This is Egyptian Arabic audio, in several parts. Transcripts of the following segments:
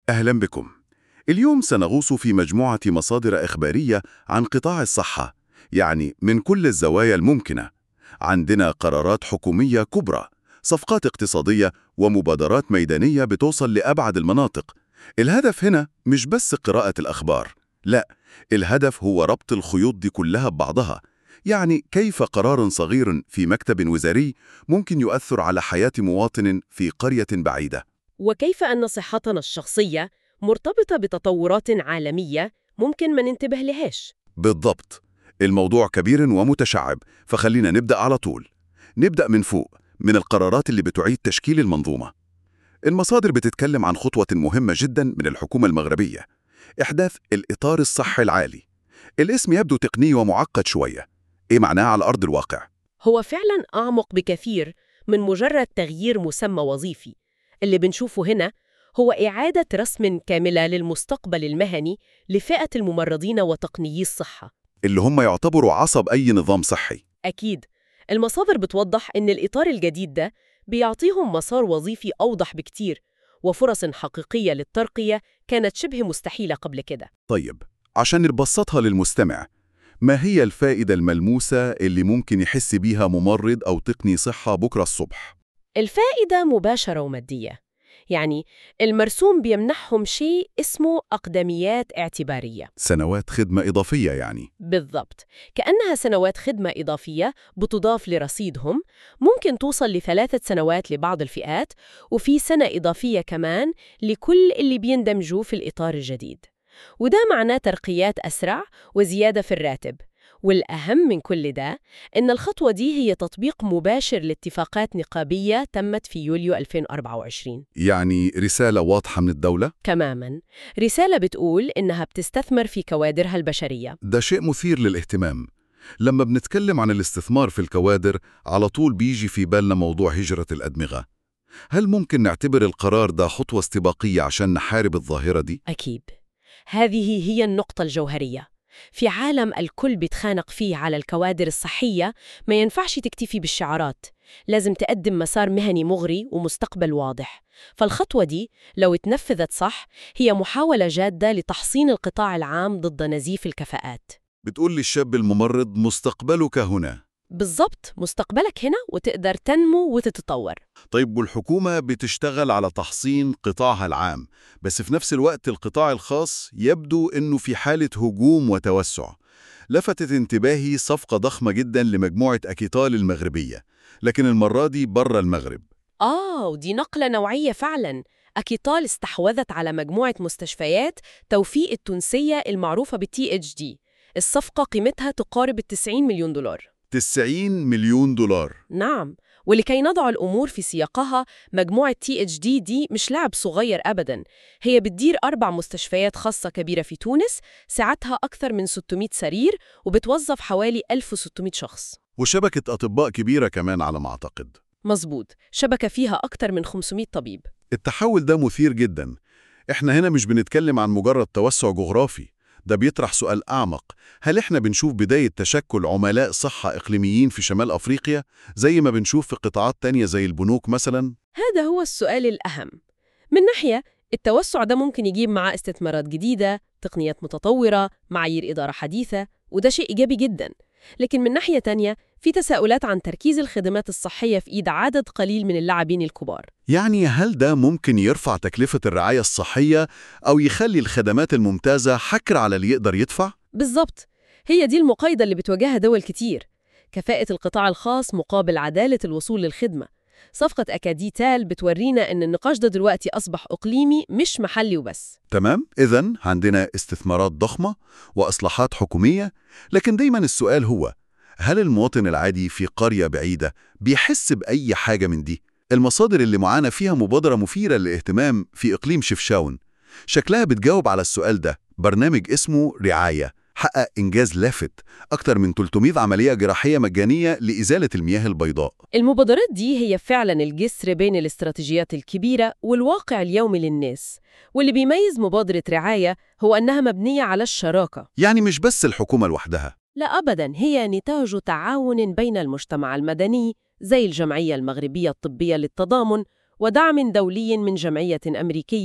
أهلا بكم. اليوم سنغوص في مجموعة مصادر إخبارية عن قطاع الصحة، يعني من كل الزوايا الممكنة. عندنا قرارات حكومية كبرى، صفقات اقتصادية ومبادرات ميدانية بتوصل لأبعد المناطق. الهدف هنا مش بس قراءة الأخبار، لا، الهدف هو ربط الخيوط دي كلها ببعضها. يعني كيف قرار صغير في مكتب وزاري ممكن يؤثر على حياة مواطن في قرية بعيدة. وكيف أن صحتنا الشخصية مرتبطة بتطورات عالمية ممكن ما ننتبه لهاش بالضبط الموضوع كبير ومتشعب فخلينا نبدأ على طول نبدأ من فوق من القرارات اللي بتعيد تشكيل المنظومة المصادر بتتكلم عن خطوة مهمة جدا من الحكومة المغربية إحداث الإطار الصحي العالي الاسم يبدو تقني ومعقد شوية إيه معناه على أرض الواقع؟ هو فعلا أعمق بكثير من مجرد تغيير مسمى وظيفي اللي بنشوفه هنا هو إعادة رسم كاملة للمستقبل المهني لفئة الممرضين وتقنيي الصحة اللي هم يعتبروا عصب أي نظام صحي أكيد المصادر بتوضح إن الإطار الجديد ده بيعطيهم مسار وظيفي أوضح بكتير وفرص حقيقية للترقية كانت شبه مستحيلة قبل كده طيب عشان نبسطها للمستمع ما هي الفائدة الملموسة اللي ممكن يحس بيها ممرض أو تقني صحة بكرة الصبح؟ الفائدة مباشرة ومادية يعني المرسوم بيمنحهم شيء اسمه أقدميات اعتبارية سنوات خدمة إضافية يعني بالضبط كأنها سنوات خدمة إضافية بتضاف لرصيدهم ممكن توصل لثلاثة سنوات لبعض الفئات وفي سنة إضافية كمان لكل اللي بيندمجوا في الإطار الجديد وده معناه ترقيات أسرع وزيادة في الراتب والأهم من كل ده إن الخطوة دي هي تطبيق مباشر لاتفاقات نقابية تمت في يوليو 2024 يعني رسالة واضحة من الدولة؟ تماماً رسالة بتقول إنها بتستثمر في كوادرها البشرية ده شيء مثير للاهتمام لما بنتكلم عن الاستثمار في الكوادر على طول بيجي في بالنا موضوع هجرة الأدمغة هل ممكن نعتبر القرار ده خطوة استباقية عشان نحارب الظاهرة دي؟ أكيد هذه هي النقطة الجوهرية في عالم الكل بيتخانق فيه على الكوادر الصحية ما ينفعش تكتفي بالشعارات لازم تقدم مسار مهني مغري ومستقبل واضح فالخطوة دي لو اتنفذت صح هي محاولة جادة لتحصين القطاع العام ضد نزيف الكفاءات بتقول للشاب الممرض مستقبلك هنا بالضبط مستقبلك هنا وتقدر تنمو وتتطور طيب والحكومة بتشتغل على تحصين قطاعها العام بس في نفس الوقت القطاع الخاص يبدو أنه في حالة هجوم وتوسع لفتت انتباهي صفقة ضخمة جدا لمجموعة أكيطال المغربية لكن المرة دي برا المغرب آه ودي نقلة نوعية فعلاً أكيطال استحوذت على مجموعة مستشفيات توفيق التونسية المعروفة بالتي اتش دي الصفقة قيمتها تقارب ال 90 مليون دولار 90 مليون دولار نعم ولكي نضع الأمور في سياقها مجموعة تي اتش دي دي مش لعب صغير أبداً هي بتدير أربع مستشفيات خاصة كبيرة في تونس سعتها أكثر من 600 سرير وبتوظف حوالي 1600 شخص وشبكة أطباء كبيرة كمان على ما أعتقد مظبوط شبكة فيها أكثر من 500 طبيب التحول ده مثير جدا احنا هنا مش بنتكلم عن مجرد توسع جغرافي ده بيطرح سؤال أعمق هل إحنا بنشوف بداية تشكل عملاء صحة إقليميين في شمال أفريقيا زي ما بنشوف في قطاعات تانية زي البنوك مثلا؟ هذا هو السؤال الأهم من ناحية التوسع ده ممكن يجيب معاه استثمارات جديدة تقنيات متطورة معايير إدارة حديثة وده شيء إيجابي جدا لكن من ناحية تانية في تساؤلات عن تركيز الخدمات الصحية في إيد عدد قليل من اللاعبين الكبار يعني هل ده ممكن يرفع تكلفة الرعاية الصحية أو يخلي الخدمات الممتازة حكر على اللي يقدر يدفع؟ بالظبط هي دي المقايضة اللي بتواجهها دول كتير كفاءة القطاع الخاص مقابل عدالة الوصول للخدمة صفقة أكاديتال بتورينا إن النقاش ده دلوقتي أصبح إقليمي مش محلي وبس تمام إذا عندنا استثمارات ضخمة وإصلاحات حكومية لكن دايما السؤال هو هل المواطن العادي في قرية بعيدة بيحس بأي حاجة من دي؟ المصادر اللي معانا فيها مبادرة مثيرة للاهتمام في إقليم شفشاون شكلها بتجاوب على السؤال ده برنامج اسمه رعاية حقق إنجاز لافت أكتر من 300 عملية جراحية مجانية لإزالة المياه البيضاء المبادرات دي هي فعلا الجسر بين الاستراتيجيات الكبيرة والواقع اليومي للناس واللي بيميز مبادرة رعاية هو أنها مبنية على الشراكة يعني مش بس الحكومة لوحدها لا أبدا هي نتاج تعاون بين المجتمع المدني زي الجمعية المغربية الطبية للتضامن ودعم دولي من جمعية أمريكية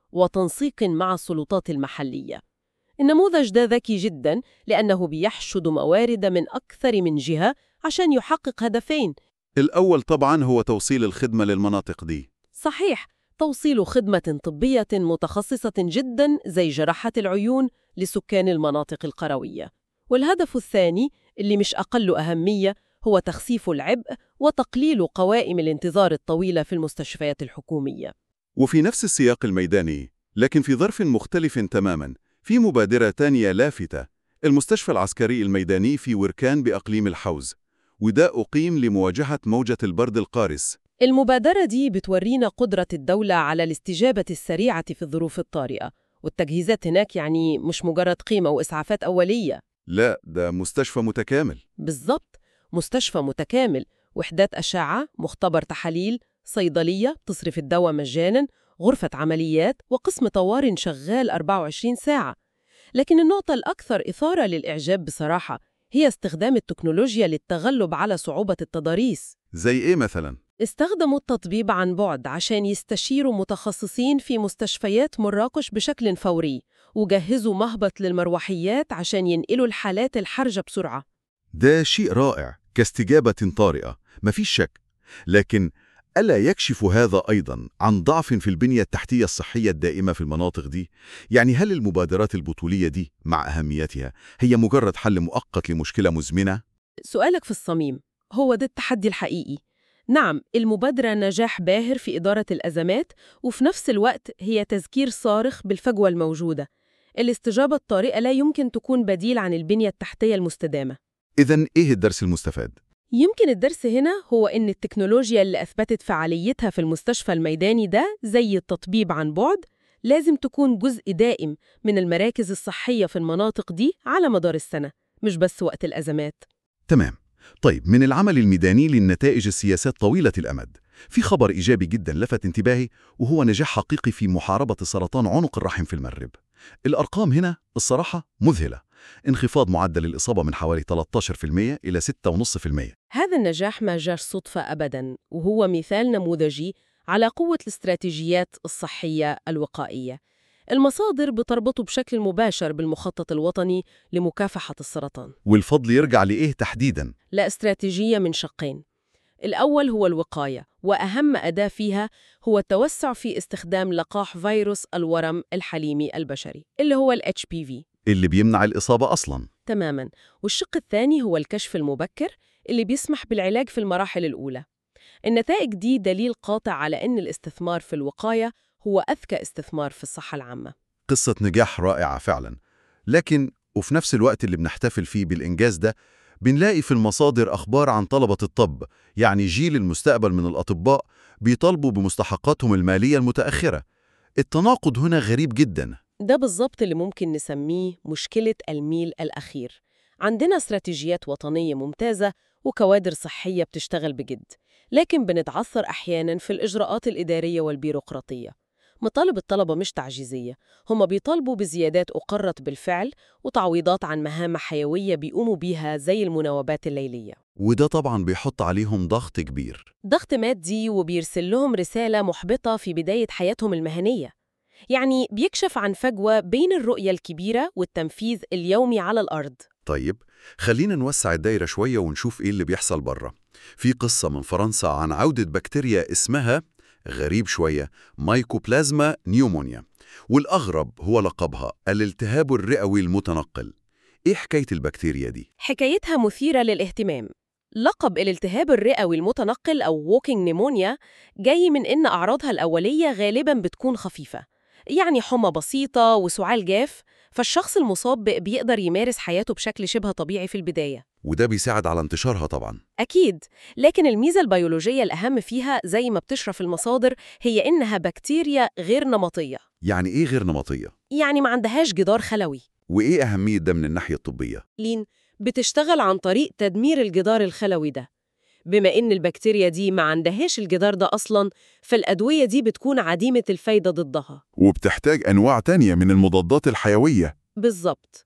وتنسيق مع السلطات المحلية النموذج ده ذكي جدا لأنه بيحشد موارد من أكثر من جهة عشان يحقق هدفين الأول طبعا هو توصيل الخدمة للمناطق دي صحيح توصيل خدمة طبية متخصصة جدا زي جراحة العيون لسكان المناطق القروية والهدف الثاني اللي مش أقل أهمية هو تخفيف العبء وتقليل قوائم الانتظار الطويلة في المستشفيات الحكومية وفي نفس السياق الميداني لكن في ظرف مختلف تماما في مبادرة تانية لافتة المستشفى العسكري الميداني في وركان بأقليم الحوز وده أقيم لمواجهة موجة البرد القارس المبادرة دي بتورينا قدرة الدولة على الاستجابة السريعة في الظروف الطارئة والتجهيزات هناك يعني مش مجرد قيمة وإسعافات أولية لا ده مستشفى متكامل بالضبط مستشفى متكامل وحدات أشعة مختبر تحاليل صيدلية تصرف الدواء مجانا غرفة عمليات وقسم طوارئ شغال 24 ساعة لكن النقطة الأكثر إثارة للإعجاب بصراحة هي استخدام التكنولوجيا للتغلب على صعوبة التضاريس زي إيه مثلا؟ استخدموا التطبيب عن بعد عشان يستشيروا متخصصين في مستشفيات مراكش بشكل فوري وجهزوا مهبط للمروحيات عشان ينقلوا الحالات الحرجة بسرعة ده شيء رائع كاستجابة طارئة مفيش شك لكن ألا يكشف هذا أيضا عن ضعف في البنية التحتية الصحية الدائمة في المناطق دي؟ يعني هل المبادرات البطولية دي مع أهميتها هي مجرد حل مؤقت لمشكلة مزمنة؟ سؤالك في الصميم هو ده التحدي الحقيقي نعم المبادرة نجاح باهر في إدارة الأزمات وفي نفس الوقت هي تذكير صارخ بالفجوة الموجودة الاستجابة الطارئة لا يمكن تكون بديل عن البنية التحتية المستدامة إذا إيه الدرس المستفاد؟ يمكن الدرس هنا هو إن التكنولوجيا اللي أثبتت فعاليتها في المستشفى الميداني ده زي التطبيب عن بعد لازم تكون جزء دائم من المراكز الصحية في المناطق دي على مدار السنة مش بس وقت الأزمات تمام طيب من العمل الميداني للنتائج السياسات طويلة الأمد في خبر إيجابي جدا لفت انتباهي وهو نجاح حقيقي في محاربة سرطان عنق الرحم في المغرب الأرقام هنا الصراحة مذهلة انخفاض معدل الإصابة من حوالي 13% إلى 6.5% هذا النجاح ما جاش صدفة أبداً وهو مثال نموذجي على قوة الاستراتيجيات الصحية الوقائية المصادر بتربطه بشكل مباشر بالمخطط الوطني لمكافحة السرطان والفضل يرجع لإيه تحديداً؟ لا استراتيجية من شقين الأول هو الوقاية وأهم أداة فيها هو التوسع في استخدام لقاح فيروس الورم الحليمي البشري اللي هو ال HPV اللي بيمنع الإصابة أصلاً تماما والشق الثاني هو الكشف المبكر اللي بيسمح بالعلاج في المراحل الأولى النتائج دي دليل قاطع على أن الاستثمار في الوقاية هو أذكى استثمار في الصحة العامة قصة نجاح رائعة فعلا لكن وفي نفس الوقت اللي بنحتفل فيه بالإنجاز ده بنلاقي في المصادر أخبار عن طلبة الطب يعني جيل المستقبل من الأطباء بيطالبوا بمستحقاتهم المالية المتأخرة التناقض هنا غريب جدا ده بالظبط اللي ممكن نسميه مشكلة الميل الأخير عندنا استراتيجيات وطنية ممتازة وكوادر صحية بتشتغل بجد لكن بنتعثر أحياناً في الإجراءات الإدارية والبيروقراطية مطالب الطلبة مش تعجيزية هم بيطالبوا بزيادات أقرت بالفعل وتعويضات عن مهام حيوية بيقوموا بيها زي المناوبات الليلية وده طبعا بيحط عليهم ضغط كبير ضغط مادي وبيرسل لهم رسالة محبطة في بداية حياتهم المهنية يعني بيكشف عن فجوة بين الرؤية الكبيرة والتنفيذ اليومي على الأرض طيب خلينا نوسع الدايرة شوية ونشوف إيه اللي بيحصل بره في قصة من فرنسا عن عودة بكتيريا اسمها غريب شوية مايكوبلازما نيومونيا والأغرب هو لقبها الالتهاب الرئوي المتنقل إيه حكاية البكتيريا دي؟ حكايتها مثيرة للاهتمام لقب الالتهاب الرئوي المتنقل أو walking pneumonia جاي من إن أعراضها الأولية غالباً بتكون خفيفة يعني حمى بسيطة وسعال جاف فالشخص المصاب بيقدر يمارس حياته بشكل شبه طبيعي في البداية وده بيساعد على انتشارها طبعا أكيد لكن الميزة البيولوجية الأهم فيها زي ما بتشرف المصادر هي إنها بكتيريا غير نمطية يعني إيه غير نمطية؟ يعني ما عندهاش جدار خلوي وإيه أهمية ده من الناحية الطبية؟ لين بتشتغل عن طريق تدمير الجدار الخلوي ده بما إن البكتيريا دي ما عندهاش الجدار ده أصلاً فالأدوية دي بتكون عديمة الفايدة ضدها وبتحتاج أنواع تانية من المضادات الحيوية بالظبط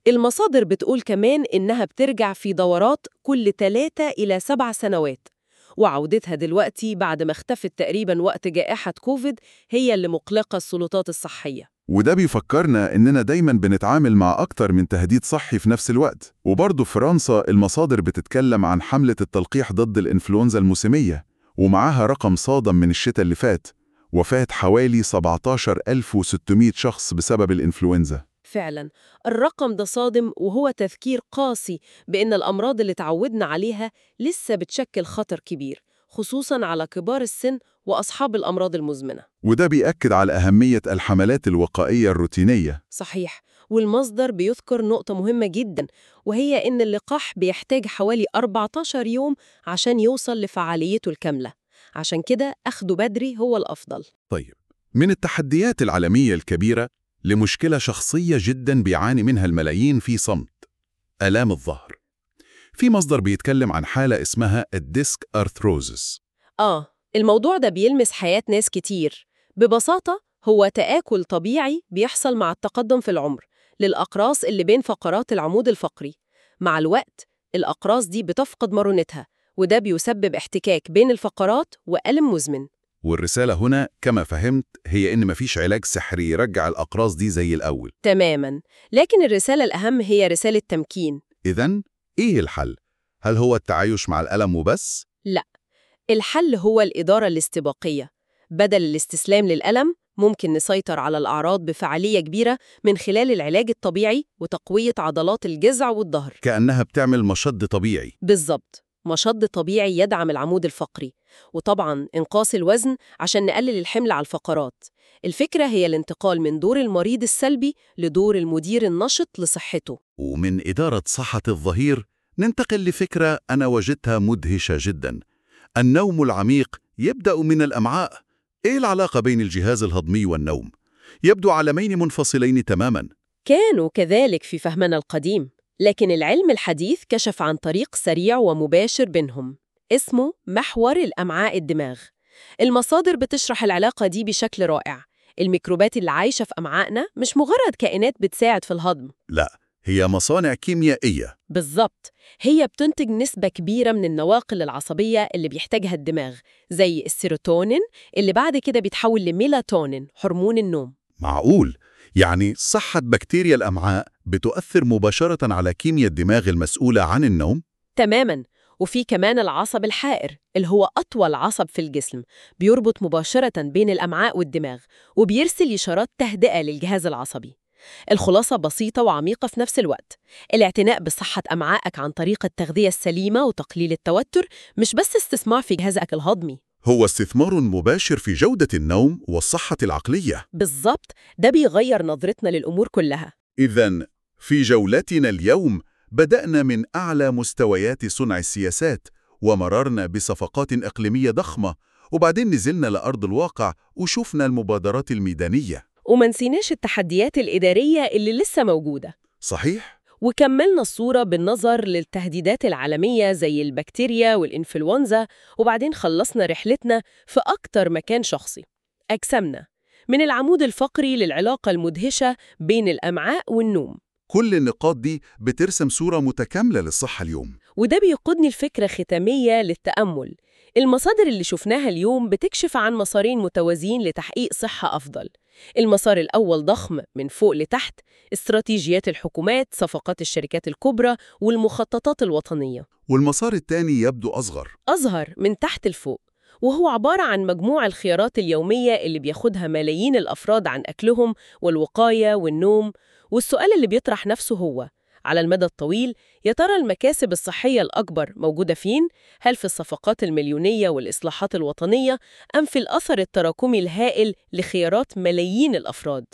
المصادر بتقول كمان إنها بترجع في دورات كل 3 إلى 7 سنوات وعودتها دلوقتي بعد ما اختفت تقريبا وقت جائحة كوفيد هي اللي مقلقة السلطات الصحية وده بيفكرنا إننا دايما بنتعامل مع أكتر من تهديد صحي في نفس الوقت وبرضه في فرنسا المصادر بتتكلم عن حملة التلقيح ضد الإنفلونزا الموسمية ومعاها رقم صادم من الشتاء اللي فات وفاة حوالي 17600 شخص بسبب الإنفلونزا فعلا الرقم ده صادم وهو تذكير قاسي بأن الأمراض اللي تعودنا عليها لسه بتشكل خطر كبير خصوصا على كبار السن وأصحاب الأمراض المزمنة وده بيأكد على أهمية الحملات الوقائية الروتينية صحيح والمصدر بيذكر نقطة مهمة جدا وهي إن اللقاح بيحتاج حوالي 14 يوم عشان يوصل لفعاليته الكاملة عشان كده أخده بدري هو الأفضل طيب من التحديات العالمية الكبيرة لمشكلة شخصية جدا بيعاني منها الملايين في صمت آلام الظهر في مصدر بيتكلم عن حالة اسمها الديسك أرثروزس آه الموضوع ده بيلمس حياة ناس كتير ببساطة هو تآكل طبيعي بيحصل مع التقدم في العمر للأقراص اللي بين فقرات العمود الفقري مع الوقت الأقراص دي بتفقد مرونتها وده بيسبب احتكاك بين الفقرات وألم مزمن والرسالة هنا كما فهمت هي إن مفيش علاج سحري يرجع الأقراص دي زي الأول تماما لكن الرسالة الأهم هي رسالة تمكين إذن إيه الحل؟ هل هو التعايش مع الألم وبس؟ لا الحل هو الإدارة الاستباقية بدل الاستسلام للألم ممكن نسيطر على الأعراض بفعالية كبيرة من خلال العلاج الطبيعي وتقوية عضلات الجذع والظهر كأنها بتعمل مشد طبيعي بالظبط مشد طبيعي يدعم العمود الفقري وطبعا إنقاص الوزن عشان نقلل الحمل على الفقرات الفكرة هي الانتقال من دور المريض السلبي لدور المدير النشط لصحته ومن إدارة صحة الظهير ننتقل لفكرة أنا وجدتها مدهشة جدا النوم العميق يبدأ من الأمعاء إيه العلاقة بين الجهاز الهضمي والنوم؟ يبدو عالمين منفصلين تماما كانوا كذلك في فهمنا القديم لكن العلم الحديث كشف عن طريق سريع ومباشر بينهم اسمه محور الأمعاء الدماغ المصادر بتشرح العلاقة دي بشكل رائع الميكروبات اللي عايشة في أمعائنا مش مجرد كائنات بتساعد في الهضم لا هي مصانع كيميائية بالظبط هي بتنتج نسبة كبيرة من النواقل العصبية اللي بيحتاجها الدماغ زي السيروتونين اللي بعد كده بيتحول لميلاتونين هرمون النوم معقول يعني صحة بكتيريا الأمعاء بتؤثر مباشرة على كيمياء الدماغ المسؤولة عن النوم؟ تماما وفي كمان العصب الحائر اللي هو أطول عصب في الجسم بيربط مباشرة بين الأمعاء والدماغ وبيرسل إشارات تهدئة للجهاز العصبي الخلاصة بسيطة وعميقة في نفس الوقت الاعتناء بصحة أمعائك عن طريق التغذية السليمة وتقليل التوتر مش بس استثمار في جهازك الهضمي هو استثمار مباشر في جودة النوم والصحة العقلية بالظبط ده بيغير نظرتنا للأمور كلها إذا في جولتنا اليوم بدأنا من أعلى مستويات صنع السياسات ومررنا بصفقات إقليمية ضخمة وبعدين نزلنا لأرض الواقع وشفنا المبادرات الميدانية وما نسيناش التحديات الإدارية اللي لسه موجودة صحيح؟ وكملنا الصورة بالنظر للتهديدات العالمية زي البكتيريا والإنفلونزا وبعدين خلصنا رحلتنا في أكتر مكان شخصي أجسامنا من العمود الفقري للعلاقة المدهشة بين الأمعاء والنوم كل النقاط دي بترسم صورة متكاملة للصحة اليوم وده بيقودني لفكرة ختامية للتأمل المصادر اللي شفناها اليوم بتكشف عن مسارين متوازيين لتحقيق صحة أفضل المسار الأول ضخم من فوق لتحت استراتيجيات الحكومات صفقات الشركات الكبرى والمخططات الوطنية والمسار الثاني يبدو أصغر أظهر من تحت لفوق وهو عبارة عن مجموع الخيارات اليومية اللي بياخدها ملايين الأفراد عن أكلهم والوقاية والنوم والسؤال اللي بيطرح نفسه هو على المدى الطويل يا ترى المكاسب الصحية الأكبر موجودة فين؟ هل في الصفقات المليونية والإصلاحات الوطنية أم في الأثر التراكمي الهائل لخيارات ملايين الأفراد؟